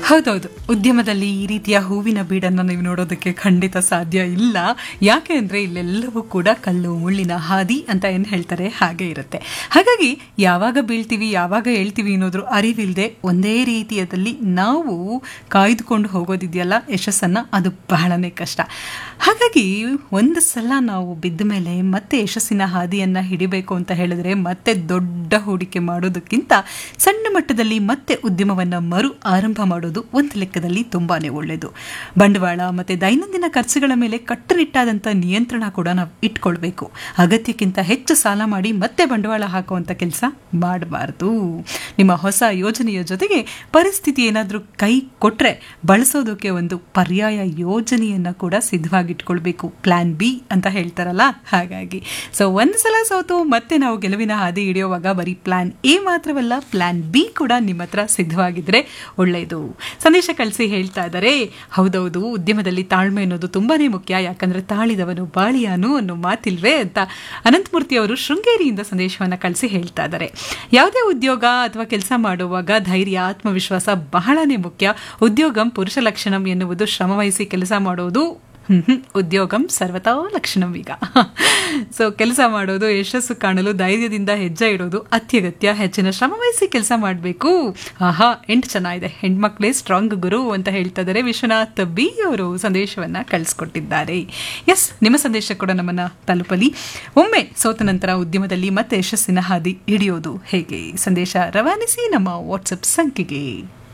ಹೌದೌದು ಉದ್ಯಮದಲ್ಲಿ ಈ ರೀತಿಯ ಹೂವಿನ ಬೀಡನ್ನು ನೀವು ನೋಡೋದಕ್ಕೆ ಖಂಡಿತ ಸಾಧ್ಯ ಇಲ್ಲ ಯಾಕೆ ಅಂದರೆ ಇಲ್ಲೆಲ್ಲವೂ ಕೂಡ ಕಲ್ಲು ಮುಳ್ಳಿನ ಹಾದಿ ಅಂತ ಏನು ಹೇಳ್ತಾರೆ ಹಾಗೆ ಇರುತ್ತೆ ಹಾಗಾಗಿ ಯಾವಾಗ ಬೀಳ್ತೀವಿ ಯಾವಾಗ ಹೇಳ್ತೀವಿ ಅನ್ನೋದ್ರ ಅರಿವಿಲ್ಲದೆ ಒಂದೇ ರೀತಿಯದಲ್ಲಿ ನಾವು ಕಾಯ್ದುಕೊಂಡು ಹೋಗೋದಿದೆಯಲ್ಲ ಯಶಸ್ಸನ್ನು ಅದು ಬಹಳನೇ ಕಷ್ಟ ಹಾಗಾಗಿ ಒಂದು ಸಲ ನಾವು ಬಿದ್ದ ಮೇಲೆ ಮತ್ತೆ ಯಶಸ್ಸಿನ ಹಾದಿಯನ್ನು ಹಿಡಿಬೇಕು ಅಂತ ಹೇಳಿದ್ರೆ ಮತ್ತೆ ದೊಡ್ಡ ಹೂಡಿಕೆ ಮಾಡೋದಕ್ಕಿಂತ ಸಣ್ಣ ಮಟ್ಟದಲ್ಲಿ ಮತ್ತೆ ಉದ್ಯಮವನ್ನು ಮರು ಆರಂಭ ಮಾಡೋದು ಒಂದು ಲೆಕ್ಕದಲ್ಲಿ ತುಂಬಾನೇ ಒಳ್ಳೆಯದು ಬಂಡವಾಳ ಮತ್ತು ದೈನಂದಿನ ಖರ್ಚುಗಳ ಮೇಲೆ ಕಟ್ಟುನಿಟ್ಟಾದಂಥ ನಿಯಂತ್ರಣ ಕೂಡ ನಾವು ಇಟ್ಕೊಳ್ಬೇಕು ಅಗತ್ಯಕ್ಕಿಂತ ಹೆಚ್ಚು ಸಾಲ ಮಾಡಿ ಮತ್ತೆ ಬಂಡವಾಳ ಹಾಕುವಂಥ ಕೆಲಸ ಮಾಡಬಾರ್ದು ನಿಮ್ಮ ಹೊಸ ಯೋಜನೆಯ ಜೊತೆಗೆ ಪರಿಸ್ಥಿತಿ ಏನಾದರೂ ಕೈ ಕೊಟ್ಟರೆ ಬಳಸೋದಕ್ಕೆ ಒಂದು ಪರ್ಯಾಯ ಯೋಜನೆಯನ್ನು ಕೂಡ ಸಿದ್ಧವಾಗಿಟ್ಕೊಳ್ಬೇಕು ಪ್ಲಾನ್ ಬಿ ಅಂತ ಹೇಳ್ತಾರಲ್ಲ ಹಾಗಾಗಿ ಸೊ ಒಂದು ಸಲ ಸೋತು ಮತ್ತೆ ನಾವು ಗೆಲುವಿನ ಹಾದಿ ಹಿಡಿಯುವಾಗ ಬರೀ ಪ್ಲಾನ್ ಎ ಮಾತ್ರವಲ್ಲ ಪ್ಲಾನ್ ಬಿ ಕೂಡ ನಿಮ್ಮ ಹತ್ರ ಸಿದ್ಧವಾಗಿದ್ರೆ ಒಳ್ಳೆಯದು ಸಂದೇಶ ಕಳಿಸಿ ಹೇಳ್ತಾ ಇದ್ದಾರೆ ಹೌದೌದು ಉದ್ಯಮದಲ್ಲಿ ತಾಳ್ಮೆ ಅನ್ನೋದು ತುಂಬಾನೇ ಮುಖ್ಯ ಯಾಕಂದ್ರೆ ತಾಳಿದವನು ಬಾಳಿಯಾನು ಅನ್ನೋ ಮಾತಿಲ್ವೇ ಅಂತ ಅನಂತಮೂರ್ತಿ ಅವರು ಶೃಂಗೇರಿಯಿಂದ ಸಂದೇಶವನ್ನು ಕಳಿಸಿ ಹೇಳ್ತಾ ಇದ್ದಾರೆ ಯಾವುದೇ ಉದ್ಯೋಗ ಅಥವಾ ಕೆಲಸ ಮಾಡುವಾಗ ಧೈರ್ಯ ಆತ್ಮವಿಶ್ವಾಸ ಬಹಳನೇ ಮುಖ್ಯ ಉದ್ಯೋಗಂ ಪುರುಷ ಲಕ್ಷಣಂ ಎನ್ನುವುದು ಶ್ರಮವಹಿಸಿ ಕೆಲಸ ಮಾಡೋದು ಹ್ಮ್ ಹ್ಮ್. ಉದ್ಯೋಗಂ ಸರ್ವತಾ ಲಕ್ಷಣಂ ಈಗ ಸೊ ಕೆಲಸ ಮಾಡೋದು ಯಶಸ್ಸು ಕಾಣಲು ಧೈರ್ಯದಿಂದ ಹೆಜ್ಜೆ ಇಡೋದು ಅತ್ಯಗತ್ಯ ಹೆಚ್ಚಿನ ಶ್ರಮವಹಿಸಿ ಕೆಲಸ ಮಾಡಬೇಕು ಆಹಾ ಎಂಟು ಚೆನ್ನಾಗಿದೆ ಹೆಣ್ಮಕ್ಳೇ ಸ್ಟ್ರಾಂಗ್ ಗುರು ಅಂತ ಹೇಳ್ತಾ ಇದ್ದಾರೆ ವಿಶ್ವನಾಥ್ ಬಿ ಅವರು ಸಂದೇಶವನ್ನ ಕಳಿಸ್ಕೊಟ್ಟಿದ್ದಾರೆ ಎಸ್ ನಿಮ್ಮ ಸಂದೇಶ ಕೂಡ ನಮ್ಮನ್ನ ತಲುಪಲಿ ಒಮ್ಮೆ ಸೋತ ನಂತರ ಉದ್ಯಮದಲ್ಲಿ ಮತ್ತೆ ಯಶಸ್ಸಿನ ಹಾದಿ ಹಿಡಿಯೋದು ಹೇಗೆ ಸಂದೇಶ ರವಾನಿಸಿ ನಮ್ಮ ವಾಟ್ಸಪ್ ಸಂಖ್ಯೆಗೆ